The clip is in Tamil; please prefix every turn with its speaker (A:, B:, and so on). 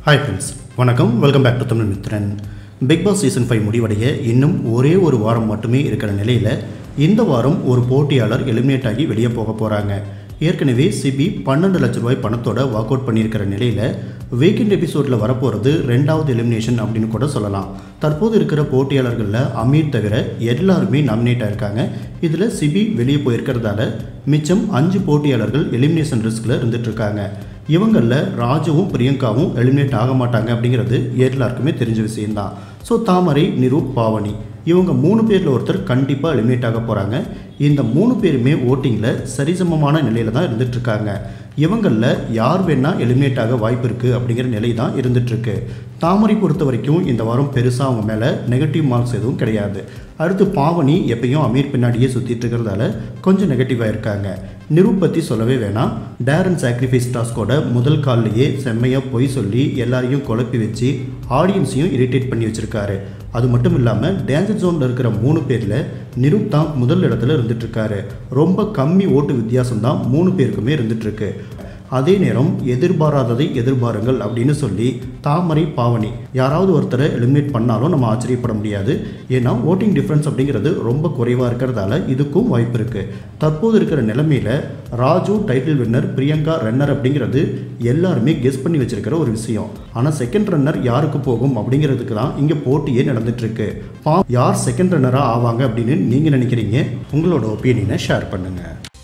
A: ஹாய் ஃப்ரெண்ட்ஸ் வணக்கம் welcome back to Tamil Mithran Bigg Boss season five முடிவடைய இன்னும் ஒரே ஒரு வாரம் மட்டுமே இருக்கிற நிலையில் இந்த வாரம் ஒரு போட்டியாளர் எலிமினேட் ஆகி வெளியே போக போகிறாங்க ஏற்கனவே சிபி பன்னெண்டு லட்ச ரூபாய் பணத்தோட வாக் அவுட் பண்ணியிருக்கிற நிலையில் வீக்கெண்ட் எபிசோடில் வரப்போகிறது ரெண்டாவது எலிமினேஷன் அப்படின்னு கூட சொல்லலாம் தற்போது இருக்கிற போட்டியாளர்களில் அமீர் தவிர எல்லாருமே நாமினேட் ஆயிருக்காங்க இதில் சிபி வெளியே போயிருக்கிறதால மிச்சம் அஞ்சு போட்டியாளர்கள் எலிமினேஷன் ரிஸ்கில் இருந்துட்டு இருக்காங்க இவங்களில் ராஜுவும் பிரியங்காவும் எலிமினேட் ஆக மாட்டாங்க அப்படிங்கிறது எல்லாருக்குமே தெரிஞ்ச விஷயம்தான் ஸோ தாமரை நிரு பாவனி இவங்க மூணு பேரில் ஒருத்தர் கண்டிப்பாக எலிமினேட் ஆக போகிறாங்க இந்த மூணு பேருமே ஓட்டிங்கில் சரிசமமான நிலையில் தான் இருந்துட்டு இருக்காங்க இவங்களில் யார் வேணால் எலிமினேட் ஆக வாய்ப்பு இருக்குது அப்படிங்கிற நிலை தான் இருந்துகிட்ருக்கு தாமரை பொறுத்த வரைக்கும் இந்த வாரம் பெருசாக அவங்க மேலே நெகட்டிவ் மார்க்ஸ் எதுவும் கிடையாது அடுத்து பாவனி எப்பயும் அமீர் பின்னாடியே சுற்றிட்டு இருக்கிறதால கொஞ்சம் நெகட்டிவாக இருக்காங்க நிரு பற்றி சொல்லவே வேணாம் டேரன் சாக்ரிஃபைஸ் டாஸ்கோட முதல் கால்லையே செம்மையாக பொய் சொல்லி எல்லாரையும் குழப்பி வச்சு ஆடியன்ஸையும் இரிட்டேட் பண்ணி வச்சுருக்காரு அது மட்டும் இல்லாமல் டேஞ்சர் ஜோனில் இருக்கிற மூணு பேரில் நிருப் தான் முதல் இடத்துல இருந்துகிட்ருக்காரு ரொம்ப கம்மி ஓட்டு வித்தியாசம் தான் மூணு பேருக்குமே இருந்துகிட்ருக்கு அதே நேரம் எதிர்பாராததை எதிர்பாருங்கள் அப்படின்னு சொல்லி தாமரை பாவனி யாராவது ஒருத்தரை எலிமினேட் பண்ணாலும் நம்ம ஆச்சரியப்பட முடியாது ஏன்னா ஓட்டிங் டிஃப்ரென்ஸ் அப்படிங்கிறது ரொம்ப குறைவாக இருக்கிறதால இதுக்கும் வாய்ப்பு இருக்குது தற்போது இருக்கிற நிலைமையில் Raju title winner Priyanka runner அப்படிங்கிறது எல்லாருமே கெஸ் பண்ணி வச்சிருக்கிற ஒரு விஷயம் ஆனால் செகண்ட் ரன்னர் யாருக்கு போகும் அப்படிங்கிறதுக்கு தான் இங்கே போட்டியே நடந்துட்டுருக்கு பா யார் செகண்ட் ரன்னராக ஆவாங்க அப்படின்னு நீங்கள் நினைக்கிறீங்க உங்களோட ஒப்பீனியனை ஷேர் பண்ணுங்கள்